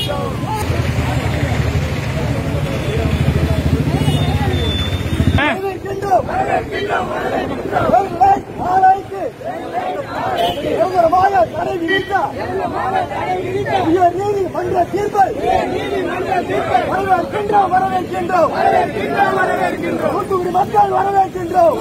வரவேற்கின்றோம். எங்களை ஆராய்ந்து எங்களுடைய தடை விதித்த உயர் நீதிமன்ற தீர்ப்பை வரவேற்கின்றோம் வரவேற்கின்றோம் தூத்துக்குடி மக்கள் வரவேற்கின்றோம்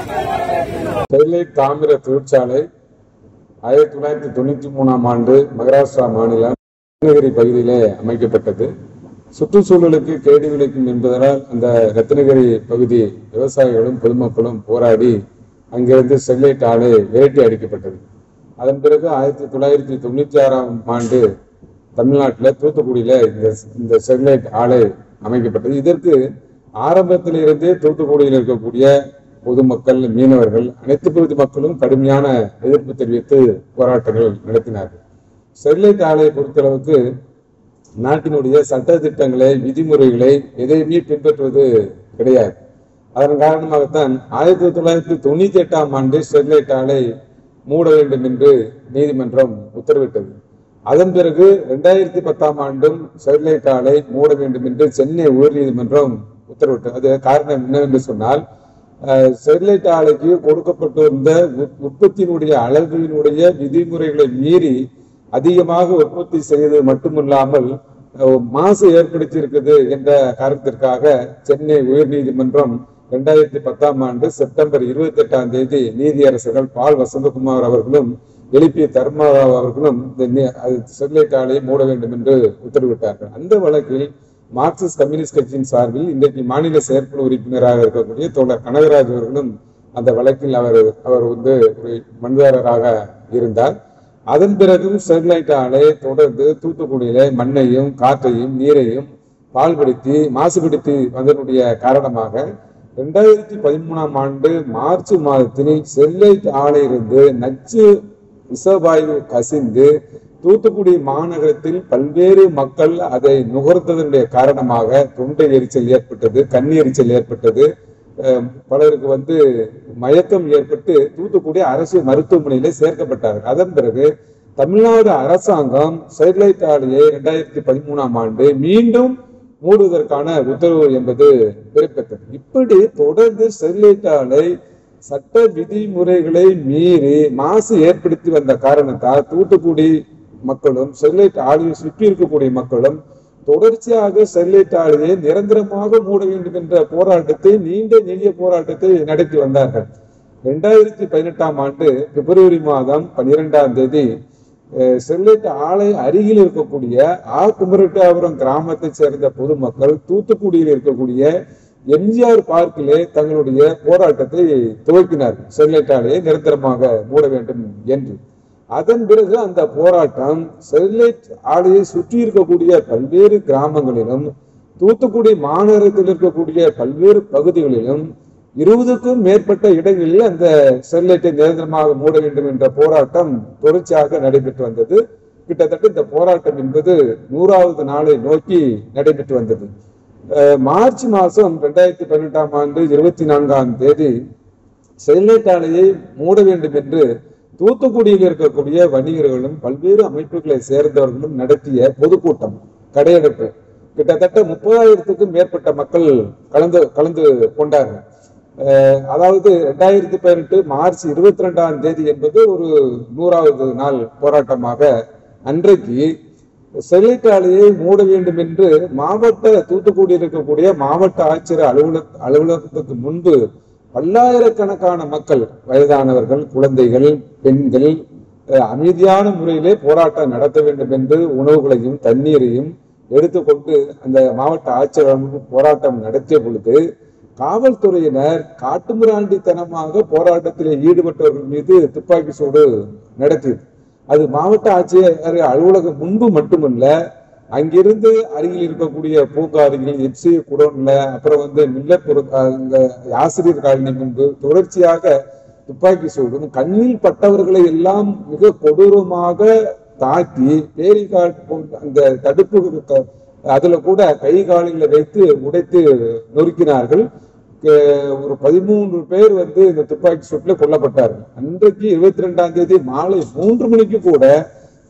ஸ்டெர்லைட் தாமிர தொழிற்சாலை ஆயிரத்தி தொள்ளாயிரத்தி தொண்ணூத்தி மூணாம் ஆண்டு மகாராஷ்டிரா மாநிலம் ரத்னகிரி பகுதியிலே அமைக்கப்பட்டது சுற்றுச்சூழலுக்கு கேடு விளைக்கும் என்பதனால் அந்த ரத்னகிரி பகுதி விவசாயிகளும் பொதுமக்களும் போராடி அங்கிருந்து ஸ்டெர்லைட் ஆலை விரட்டி அடிக்கப்பட்டது அதன் பிறகு ஆயிரத்தி தொள்ளாயிரத்தி தொண்ணூத்தி ஆறாம் ஆண்டு தமிழ்நாட்டில் தூத்துக்குடியில இந்த இந்த ஸ்டெர்லைட் ஆலை அமைக்கப்பட்டது இதற்கு ஆரம்பத்தில் இருந்தே தூத்துக்குடியில் இருக்கக்கூடிய பொதுமக்கள் மீனவர்கள் அனைத்து பகுதி மக்களும் கடுமையான எதிர்ப்பு தெரிவித்து போராட்டங்கள் நடத்தினார்கள் ஸ்டெர்லைட் ஆலையை பொறுத்தளவுக்கு நாட்டினுடைய சட்ட திட்டங்களை விதிமுறைகளை எதையுமே பின்பற்றுவது கிடையாது அதன் காரணமாகத்தான் ஆயிரத்தி தொள்ளாயிரத்தி தொண்ணூத்தி எட்டாம் ஆண்டு ஸ்டெர்லைட் ஆலை மூட வேண்டும் என்று நீதிமன்றம் உத்தரவிட்டது அதன் பிறகு இரண்டாயிரத்தி பத்தாம் ஆண்டும் ஸ்டெர்லைட் ஆலை மூட வேண்டும் என்று சென்னை உயர்நீதிமன்றம் உத்தரவிட்டது அது காரணம் என்னவென்று சொன்னால் அஹ், ஸ்டெர்லைட் ஆலைக்கு கொடுக்கப்பட்டிருந்த உற்- உற்பத்தியினுடைய அளவினுடைய விதிமுறைகளை மீறி அதிகமாக உற்பத்தி செய்தது மட்டுமில்லாமல் அஹ், மாசு ஏற்படுத்தி இருக்குது என்ற காரணத்திற்காக சென்னை உயர்நீதிமன்றம் இரண்டாயிரத்தி பத்தாம் ஆண்டு செப்டம்பர் இருபத்தி எட்டாம் தேதி நீதியரசர்கள் பால் வசந்தகுமார் அவர்களும் எழுப்பிய தர்மாராவ் அவர்களும் இந்த நி- அது ஸ்டெர்லைட் ஆலையை மூட வேண்டும் என்று உத்தரவிட்டார்கள் அந்த வழக்கில் மார்க்சிஸ்ட் கம்யூனிஸ்ட் கட்சியின் சார்பில் இன்றைக்கு மாநில செயற்குழு உறுப்பினராக இருக்கக்கூடிய தோழர் கனகராஜ் அவர்களும் அந்த வழக்கில் அவர் அவர் வந்து ஒரு மனுதாரராக இருந்தார் அதன் பிறகும் ஸ்டெர்லைட் ஆலை தொடர்ந்து தூத்துக்குடியில மண்ணையும் காற்றையும் நீரையும் பால்படுத்தி மாசுபடுத்தி வந்ததனுடைய காரணமாக இரண்டாயிரத்தி பதிமூணாம் ஆண்டு மார்ச் மாதத்தில் ஸ்டெர்லைட் ஆலையிலிருந்து நச்சு விஷவாயு கசிந்து தூத்துக்குடி மாநகரத்தில் பல்வேறு மக்கள் அதை நுகர்ந்ததனுடைய காரணமாக தொண்டை எரிச்சல் ஏற்பட்டது கண் எரிச்சல் ஏற்பட்டது அஹ் பலருக்கு வந்து மயக்கம் ஏற்பட்டு தூத்துக்குடி அரசு மருத்துவமனையில சேர்க்கப்பட்டார்கள் அதன் பிறகு தமிழ்நாடு அரசாங்கம் ஸ்டெர்லைட் ஆலையை இரண்டாயிரத்தி பதிமூணாம் ஆண்டு மீண்டும் மூடுவதற்கான உத்தரவு என்பது பிறப்பித்தது இப்படி தொடர்ந்து ஸ்டெர்லைட் ஆலை சட்ட விதிமுறைகளை மீறி மாசு ஏற்படுத்தி வந்த காரணத்தால் தூத்துக்குடி மக்களும் ஸ்டெர்லைட் ஆலையை சுற்றி இருக்கக்கூடிய மக்களும் தொடர்ச்சியாக ஸ்டெர்லைட் ஆலையை நிரந்தரமாக மூட வேண்டும் என்ற போராட்டத்தை நீண்ட நெடிய போராட்டத்தை நடத்தி வந்தார்கள் இரண்டாயிரத்தி பதினெட்டாம் ஆண்டு பிப்ரவரி மாதம் பனிரெண்டாம் தேதி அஹ், ஸ்டெர்லைட் ஆலை அருகில் இருக்கக்கூடிய ஆ குமரட்டாபுரம் கிராமத்தைச் சேர்ந்த பொதுமக்கள் தூத்துக்குடியில் இருக்கக்கூடிய எம்ஜிஆர் பார்க்கிலே தங்களுடைய போராட்டத்தை துவக்கினார்கள் ஸ்டெர்லைட் ஆலையை நிரந்தரமாக மூட வேண்டும் என்று அதன் பிறகு அந்த போராட்டம் ஸ்டெர்லைட் ஆலையை சுற்றி இருக்கக்கூடிய பல்வேறு கிராமங்களிலும் தூத்துக்குடி மாநகரத்தில் இருக்கக்கூடிய பல்வேறு பகுதிகளிலும் இருபதுக்கும் மேற்பட்ட இடங்களில் அந்த ஸ்டெர்லைட்டை நிரந்தரமாக மூட வேண்டும் என்ற போராட்டம் தொடர்ச்சியாக நடைபெற்று வந்தது கிட்டத்தட்ட இந்த போராட்டம் என்பது நூறாவது நாளை நோக்கி நடைபெற்று வந்தது அஹ் மார்ச் மாதம் ரெண்டாயிரத்தி பதினெட்டாம் ஆண்டு இருபத்தி நான்காம் தேதி ஸ்டெர்லைட் ஆலையை மூட வேண்டும் என்று தூத்துக்குடியில் இருக்கக்கூடிய வணிகர்களும் பல்வேறு அமைப்புகளை சேர்ந்தவர்களும் நடத்திய பொதுக்கூட்டம் கடையெடுப்பு கிட்டத்தட்ட முப்பதாயிரத்துக்கும் மேற்பட்ட மக்கள் கலந்து கலந்து கொண்டார்கள் அஹ் அதாவது ரெண்டாயிரத்தி பதினெட்டு மார்ச் இருபத்தி ரெண்டாம் தேதி என்பது ஒரு நூறாவது நாள் போராட்டமாக அன்றைக்கு ஸ்டெர்லைட் ஆலையை மூட வேண்டும் என்று மாவட்ட தூத்துக்குடியில் இருக்கக்கூடிய மாவட்ட ஆட்சியர் அலுவலக அலுவலகத்துக்கு முன்பு பல்லாயிரக்கணக்கான மக்கள் வயதானவர்கள் குழந்தைகள் பெண்கள் அஹ், அமைதியான முறையிலே போராட்டம் நடத்த வேண்டும் என்று உணவுகளையும் தண்ணீரையும் எடுத்துக்கொண்டு அந்த மாவட்ட ஆட்சியர் அலுவலகத்தில் போராட்டம் நடத்திய பொழுது காவல்துறையினர் காட்டுமிராண்டித்தனமாக போராட்டத்தில் ஈடுபட்டவர்கள் மீது துப்பாக்கி சூடு நடத்தியது அது மாவட்ட ஆட்சியர் அலுவலகம் முன்பு மட்டுமல்ல அங்கிருந்து அருகில் இருக்கக்கூடிய பூங்கா அருகில் எப்சி குடோன்ல அப்புறம் வந்து மில்லர் இந்த ஆசிரியர் காலனி முன்பு தொடர்ச்சியாக துப்பாக்கி சூடும் கண்ணில் பட்டவர்களை எல்லாம் மிக கொடூரமாக தாக்கி பேரிகாட் போன்ற அந்த தடுப்பு க- அதுல கூட கை கால்களை வைத்து உடைத்து நொறுக்கினார்கள் கே- ஒரு பதிமூன்று பேர் வந்து இந்த துப்பாக்கி சூட்டில் கொல்லப்பட்டார்கள் அன்றைக்கு இருபத்தி ரெண்டாம் தேதி மாலை மூன்று மணிக்கு கூட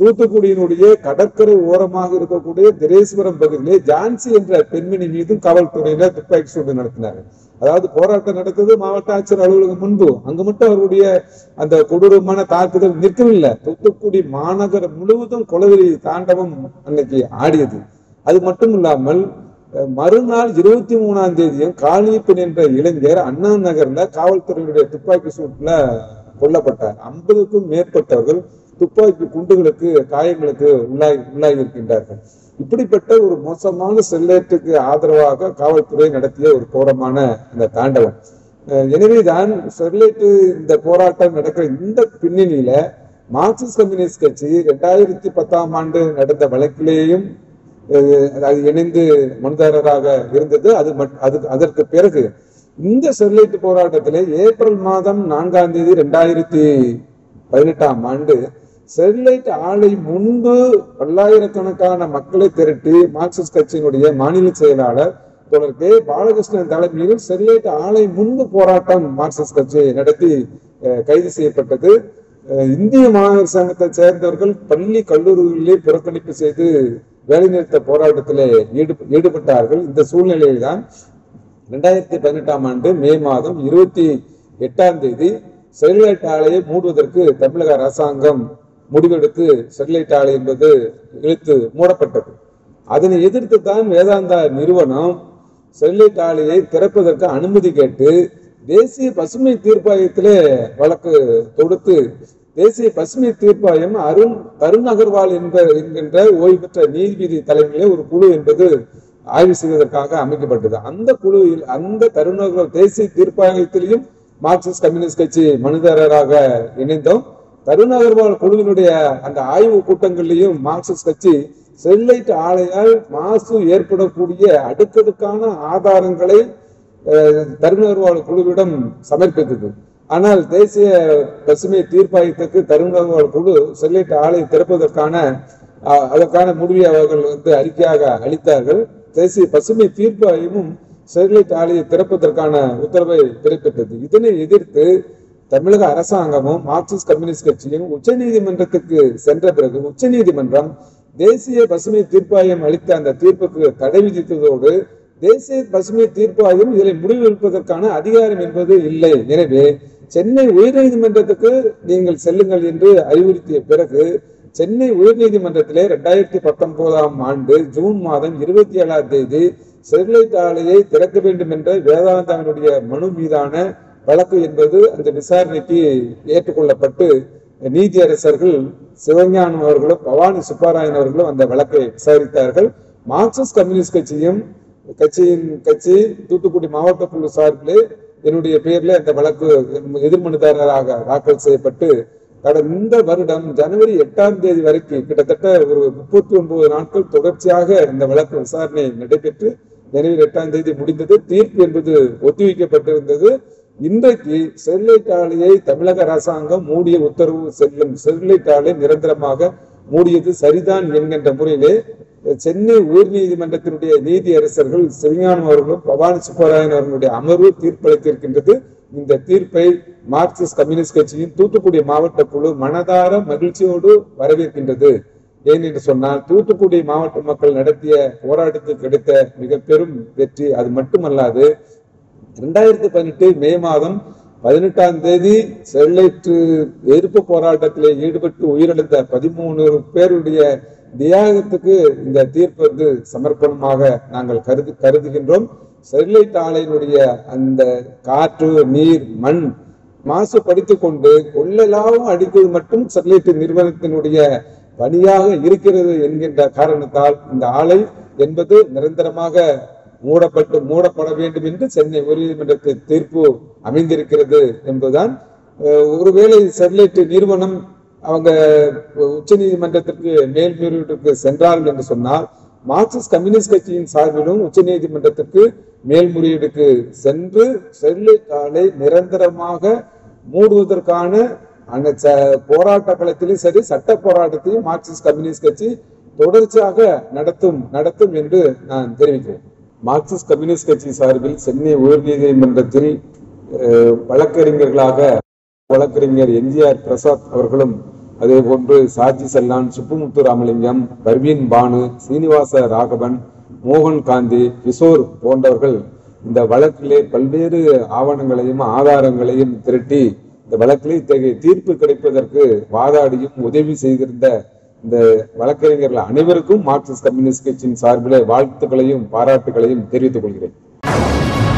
தூத்துக்குடியினுடைய கடற்கரை ஓரமாக இருக்கக்கூடிய திரேஸ்வரம் பகுதியிலே ஜான்சி என்ற பெண்மணி மீதும் காவல்துறையினர் துப்பாக்கி சூடு நடத்தினார்கள் அதாவது போராட்டம் நடத்தது மாவட்ட ஆட்சியர் அலுவலகம் முன்பு அங்கு மட்டும் அவருடைய அந்த கொடூரமான தாக்குதல் நிற்கவில்லை தூத்துக்குடி மாநகரம் முழுவதும் கொலவெறி தாண்டவம் அன்னைக்கு ஆடியது அது மட்டும் இல்லாமல் அஹ், மறுநாள் இருபத்தி மூணாம் தேதியும் காளியப்பன் என்ற இளைஞர் அண்ணா நகர்ல காவல்துறையினுடைய துப்பாக்கி சூட்டுல கொல்லப்பட்டார் ஐம்பதுக்கும் மேற்பட்டவர்கள் துப்பாக்கி குண்டுகளுக்கு காயங்களுக்கு உள்ளாகி உள்ளாகி இருக்கின்றார்கள் இப்படிப்பட்ட ஒரு மோசமான செல்லேட்டுக்கு ஆதரவாக காவல்துறை நடத்திய ஒரு கோரமான அந்த தாண்டவம் அஹ் எனவேதான் ஸ்டெர்லைட் இந்த போராட்டம் நடக்கிற இந்த பின்னணியில மார்க்சிஸ்ட் கம்யூனிஸ்ட் கட்சி இரண்டாயிரத்தி பத்தாம் ஆண்டு நடந்த வழக்கிலேயும் அஹ், அது இணைந்து மனுதாரராக இருந்தது அது மட்- அது அதற்கு பிறகு இந்த ஸ்டெர்லைட் போராட்டத்திலே ஏப்ரல் மாதம் நான்காம் தேதி ரெண்டாயிரத்தி பதினெட்டாம் ஆண்டு ஸ்டெர்லைட் ஆலை முன்பு பல்லாயிரக்கணக்கான மக்களை திரட்டி மார்க்சிஸ்ட் கட்சியினுடைய மாநில செயலாளர் தோழர் கே பாலகிருஷ்ணன் தலைமையில் ஸ்டெர்லைட் ஆலை முன்பு போராட்டம் மார்க்சிஸ்ட் கட்சி நடத்தி அஹ், கைது செய்யப்பட்டது அஹ், இந்திய மாணவர் சங்கத்தை சேர்ந்தவர்கள் பள்ளி கல்லூரிகளிலே புறக்கணிப்பு செய்து வேலைநிறுத்த போராட்டத்திலே ஈடு- ஈடுபட்டார்கள் இந்த சூழ்நிலையில்தான் ரெண்டாயிரத்தி பதினெட்டாம் ஆண்டு மே மாதம் இருபத்தி எட்டாம் தேதி ஸ்டெர்லைட் ஆலையை மூடுவதற்கு தமிழக அரசாங்கம் முடிவெடுத்து ஸ்டெர்லைட் ஆலை என்பது இழுத்து மூடப்பட்டது அதனை எதிர்த்து தான் வேதாந்தா நிறுவனம் ஸ்டெர்லைட் ஆலையை திறப்பதற்கு அனுமதி கேட்டு தேசிய பசுமை தீர்ப்பாயத்திலே வழக்கு தொடுத்து தேசிய பசுமை தீர்ப்பாயம் அருண் தருண் அகர்வால் என்ப என்கின்ற ஓய்வு பெற்ற நீதிபதி தலைமையிலே ஒரு குழு என்பது ஆய்வு செய்வதற்காக அமைக்கப்பட்டது அந்த குழுவில் அந்த தருண் அகர்வால் தேசிய தீர்ப்பாயத்திலையும் மார்க்சிஸ்ட் கம்யூனிஸ்ட் கட்சி மனுதாரராக இணைந்தோம் தருண் அகர்வால் குழுவினுடைய அந்த ஆய்வு கூட்டங்களிலையும் மார்க்சிஸ்ட் கட்சி ஸ்டெர்லைட் ஆலையால் மாசு ஏற்படக்கூடிய அடுக்கடுக்கான ஆதாரங்களை அஹ், தருண் அகர்வால் குழுவிடம் சமர்ப்பித்தது ஆனால் தேசிய பசுமை தீர்ப்பாயத்துக்கு தருண் அகர்வால் குழு ஸ்டெர்லைட் ஆலை திறப்பதற்கான அஹ், அதற்கான முடிவை அவர்கள் வந்து அறிக்கையாக அளித்தார்கள் தேசிய பசுமை தீர்ப்பாயமும் ஸ்டெர்லைட் ஆலையை திறப்பதற்கான உத்தரவை பிறப்பித்தது இதனை எதிர்த்து தமிழக அரசாங்கமும் மார்க்சிஸ்ட் கம்யூனிஸ்ட் கட்சியும் உச்சநீதிமன்றத்துக்கு சென்ற பிறகு உச்சநீதிமன்றம் தேசிய பசுமை தீர்ப்பாயம் அளித்த அந்த தீர்ப்புக்கு தடை விதித்ததோடு தேசிய பசுமை தீர்ப்பாயம் இதில் முடிவெடுப்பதற்கான அதிகாரம் என்பது இல்லை எனவே சென்னை உயர்நீதிமன்றத்துக்கு நீங்கள் செல்லுங்கள் என்று அறிவுறுத்திய பிறகு சென்னை உயர்நீதிமன்றத்திலே இரண்டாயிரத்தி பத்தொன்பதாம் ஆண்டு ஜூன் மாதம் இருபத்தி ஏழாம் தேதி ஸ்டெர்லைட் ஆலையை திறக்க வேண்டும் என்ற வேதாந்தாவினுடைய மனு மீதான வழக்கு என்பது அந்த விசாரணைக்கு ஏற்றுக்கொள்ளப்பட்டு நீதியரசர்கள் சிவஞானம் அவர்களும் பவானி சுப்பாராயன் அவர்களும் அந்த வழக்கை விசாரித்தார்கள் மார்க்சிஸ்ட் கம்யூனிஸ்ட் கட்சியும் கட்சியின் கட்சி தூத்துக்குடி மாவட்ட குழு சார்பிலே என்னுடைய பெயர்ல அந்த வழக்கு எதிர்மனுதாரராக தாக்கல் செய்யப்பட்டு கடந்த இந்த வருடம் ஜனவரி எட்டாம் தேதி வரைக்கும் கிட்டத்தட்ட ஒரு முப்பத்தி ஒன்பது நாட்கள் தொடர்ச்சியாக இந்த வழக்கு விசாரணை நடைபெற்று ஜனவரி எட்டாம் தேதி முடிந்தது தீர்ப்பு என்பது ஒத்திவைக்கப்பட்டிருந்தது இன்றைக்கு ஸ்டெர்லைட் ஆலையை தமிழக அரசாங்கம் மூடிய உத்தரவு செல்லும் ஸ்டெர்லைட் ஆலை நிரந்தரமாக மூடியது சரிதான் என்கின்ற முறையிலே சென்னை உயர்நீதிமன்றத்தினுடைய நீதி அரசர்கள் சிவஞானம் அவர்களும் பவானி சுப்பராயன் அவர்களுடைய அமர்வு தீர்ப்பளித்திருக்கின்றது இந்த தீர்ப்பை மார்க்சிஸ்ட் கம்யூனிஸ்ட் கட்சியின் தூத்துக்குடி மாவட்ட குழு மனதார மகிழ்ச்சியோடு வரவேற்கின்றது ஏன் என்று சொன்னால் தூத்துக்குடி மாவட்ட மக்கள் நடத்திய போராட்டத்துக்கு கிடைத்த மிக பெரும் வெற்றி அது மட்டுமல்லாது இரண்டாயிரத்தி பதினெட்டு மே மாதம் பதினெட்டாம் தேதி ஸ்டெர்லைட் எதிர்ப்பு போராட்டத்திலே ஈடுபட்டு உயிரிழந்த பதிமூணு பேருடைய தியாகத்துக்கு இந்த தீர்ப்பு வந்து சமர்ப்பணமாக நாங்கள் கருது கருதுகின்றோம் ஸ்டெர்லைட் ஆலையினுடைய அந்த காற்று நீர் மண் மாசுபடுத்திக் கொண்டு கொள்ளலாவும் அடிப்பது மட்டும் ஸ்டெர்லைட் நிறுவனத்தினுடைய பணியாக இருக்கிறது என்கின்ற காரணத்தால் இந்த ஆலை என்பது நிரந்தரமாக மூடப்பட்டு மூடப்பட வேண்டும் என்று சென்னை உயர்நீதிமன்றத்தில் தீர்ப்பு அமைந்திருக்கிறது என்பதுதான் அஹ், ஒருவேளை ஸ்டெர்லைட் நிறுவனம் அவங்க உச்ச நீதிமன்றத்திற்கு மேல்முறையீட்டுக்கு சென்றார்கள் என்று சொன்னால் மார்க்சிஸ்ட் கம்யூனிஸ்ட் கட்சியின் சார்பிலும் உச்ச நீதிமன்றத்திற்கு மேல்முறையீடுக்கு சென்று ஸ்டெர்லைட் ஆலை நிரந்தரமாக மூடுவதற்கான அந்த ச- போராட்ட களத்திலும் சரி சட்ட போராட்டத்தையும் மார்க்சிஸ்ட் கம்யூனிஸ்ட் கட்சி தொடர்ச்சியாக நடத்தும் நடத்தும் என்று நான் தெரிவிக்கிறேன் மார்க்சிஸ்ட் கம்யூனிஸ்ட் கட்சி சார்பில் சென்னை உயர்நீதிமன்றத்தில் அஹ், வழக்கறிஞர்களாக வழக்கறிஞர் எம்ஜிஆர் பிரசாத் அவர்களும் அதே போன்று சாஜி செல்லான் சுப்புமுத்து ராமலிங்கம் பர்வீன் பானு சீனிவாச ராகவன் மோகன் காந்தி கிஷோர் போன்றவர்கள் இந்த வழக்கிலே பல்வேறு ஆவணங்களையும் ஆதாரங்களையும் திரட்டி இந்த வழக்கிலே இத்தகைய தீர்ப்பு கிடைப்பதற்கு வாதாடியும் உதவி செய்திருந்த இந்த வழக்கறிஞர்கள் அனைவருக்கும் மார்க்சிஸ்ட் கம்யூனிஸ்ட் கட்சியின் சார்பிலே வாழ்த்துக்களையும் பாராட்டுகளையும் தெரிவித்துக் கொள்கிறேன்